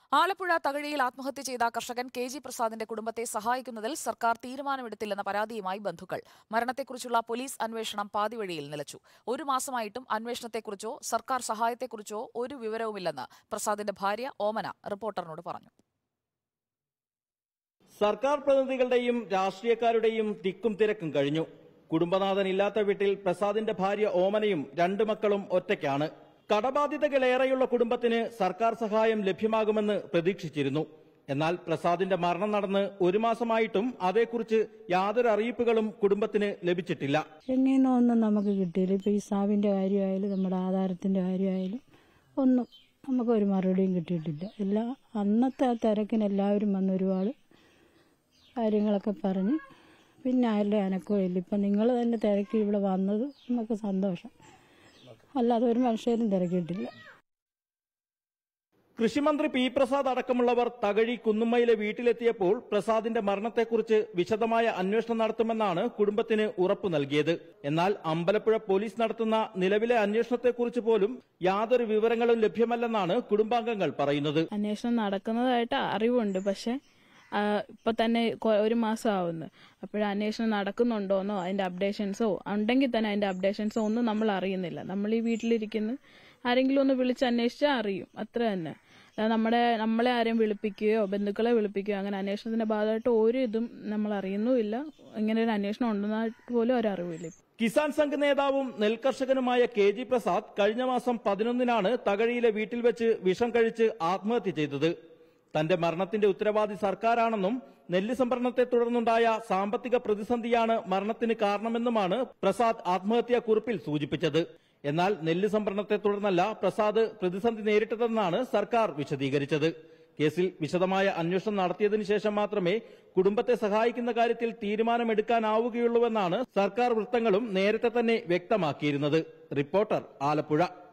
ആലപ്പുഴ തകഴിയിൽ ആത്മഹത്യ ചെയ്ത കർഷകൻ കെ ജി പ്രസാദിന്റെ കുടുംബത്തെ സഹായിക്കുന്നതിൽ സർക്കാർ തീരുമാനമെടുത്തില്ലെന്ന പരാതിയുമായി ബന്ധുക്കൾ മരണത്തെക്കുറിച്ചുള്ള പോലീസ് അന്വേഷണം പാതിവഴിയിൽ നിലച്ചു ഒരു മാസമായിട്ടും അന്വേഷണത്തെക്കുറിച്ചോ സർക്കാർ സഹായത്തെക്കുറിച്ചോ ഒരു വിവരവുമില്ലെന്ന് പ്രസാദിന്റെ ഭാര്യ ഓമന റിപ്പോർട്ടറിനോട് പറഞ്ഞു സർക്കാർ പ്രതിനിധികളുടെയും രാഷ്ട്രീയക്കാരുടെയും തിക്കും തിരക്കും കഴിഞ്ഞു കുടുംബനാഥൻ ഇല്ലാത്ത വീട്ടിൽ പ്രസാദിന്റെ ഭാര്യ ഓമനയും രണ്ടു മക്കളും ഒറ്റയ്ക്കാണ് കടബാധ്യതകളേറെയുള്ള കുടുംബത്തിന് സർക്കാർ സഹായം ലഭ്യമാകുമെന്ന് പ്രതീക്ഷിച്ചിരുന്നു എന്നാൽ പ്രസാദിന്റെ മരണം നടന്ന് ഒരു മാസമായിട്ടും അതേക്കുറിച്ച് യാതൊരു അറിയിപ്പുകളും കുടുംബത്തിന് ലഭിച്ചിട്ടില്ല എങ്ങനെയൊന്നും ഒന്നും നമുക്ക് കിട്ടിയില്ല ഇപ്പൊ ഈ സാവിന്റെ കാര്യമായാലും നമ്മുടെ ആധാരത്തിന്റെ കാര്യമായാലും ഒന്നും നമുക്ക് ഒരു മറുപടിയും കിട്ടിയിട്ടില്ല എല്ലാ അന്നത്തെ ആ തിരക്കിന് എല്ലാവരും വന്ന് ഒരുപാട് കാര്യങ്ങളൊക്കെ പറഞ്ഞ് പിന്നെ ആരുടെ അനക്കവും ഇല്ല ഇപ്പം നിങ്ങൾ തന്നെ തിരക്കി ഇവിടെ വന്നത് നമുക്ക് സന്തോഷം അല്ലാതെ ഒരു മനുഷ്യരും തിരക്കിയിട്ടില്ല കൃഷിമന്ത്രി പി പ്രസാദ് അടക്കമുള്ളവർ തകഴി കുന്നുമ്മയിലെ വീട്ടിലെത്തിയപ്പോൾ പ്രസാദിന്റെ മരണത്തെക്കുറിച്ച് വിശദമായ അന്വേഷണം നടത്തുമെന്നാണ് കുടുംബത്തിന് ഉറപ്പു നൽകിയത് എന്നാൽ അമ്പലപ്പുഴ പോലീസ് നടത്തുന്ന നിലവിലെ അന്വേഷണത്തെക്കുറിച്ച് പോലും യാതൊരു വിവരങ്ങളും ലഭ്യമല്ലെന്നാണ് കുടുംബാംഗങ്ങൾ പറയുന്നത് അന്വേഷണം നടക്കുന്നതായിട്ട് അറിവുണ്ട് പക്ഷെ ആ, ഇപ്പൊ തന്നെ കൊ- ഒരു മാസം ആവുന്നു അപ്പോഴ അന്വേഷണം നടക്കുന്നുണ്ടോന്നോ അതിന്റെ അപ്ഡേഷൻസോ ഉണ്ടെങ്കിൽ തന്നെ അതിന്റെ അപ്ഡേഷൻസോ ഒന്നും നമ്മൾ അറിയുന്നില്ല നമ്മൾ ഈ വീട്ടിലിരിക്കുന്നു ആരെങ്കിലും ഒന്ന് വിളിച്ച് അന്വേഷിച്ചാൽ അറിയും അത്ര തന്നെ അല്ലാതെ നമ്മുടെ നമ്മളെ ആരെയും വിളിപ്പിക്കുകയോ ബന്ധുക്കളെ വിളിപ്പിക്കുകയോ അങ്ങനെ അന്വേഷണത്തിന്റെ ഭാഗമായിട്ട് ഒരു ഇതും നമ്മൾ അറിയുന്നുമില്ല ഇങ്ങനെ ഒരു അന്വേഷണം ഉണ്ടെന്നായിട്ട് പോലും ഒരു അറിവില്ല കിസാൻ സംഘ് നേതാവും നെൽകർഷകനുമായ കെ ജി പ്രസാദ് കഴിഞ്ഞ മാസം പതിനൊന്നിനാണ് തകഴിയിലെ വീട്ടിൽ വെച്ച് വിഷം കഴിച്ച് ആത്മഹത്യ ചെയ്തത് തന്റെ മരണത്തിന്റെ ഉത്തരവാദി സർക്കാരാണെന്നും നെല്ല് സംഭരണത്തെ തുടർന്നുണ്ടായ സാമ്പത്തിക പ്രതിസന്ധിയാണ് മരണത്തിന് കാരണമെന്നുമാണ് പ്രസാദ് ആത്മഹത്യാ കുറിപ്പിൽ സൂചിപ്പിച്ചത് എന്നാൽ നെല്ല് സംഭരണത്തെ തുടർന്നല്ല പ്രസാദ് പ്രതിസന്ധി നേരിട്ടതെന്നാണ് സർക്കാർ വിശദീകരിച്ചത് കേസിൽ വിശദമായ അന്വേഷണം നടത്തിയതിനു ശേഷം മാത്രമേ കുടുംബത്തെ സഹായിക്കുന്ന കാര്യത്തിൽ തീരുമാനമെടുക്കാനാവുകയുള്ളൂവെന്നാണ് സർക്കാർ വൃത്തങ്ങളും നേരത്തെ തന്നെ വ്യക്തമാക്കിയിരുന്നത് റിപ്പോർട്ടർ ആലപ്പുഴ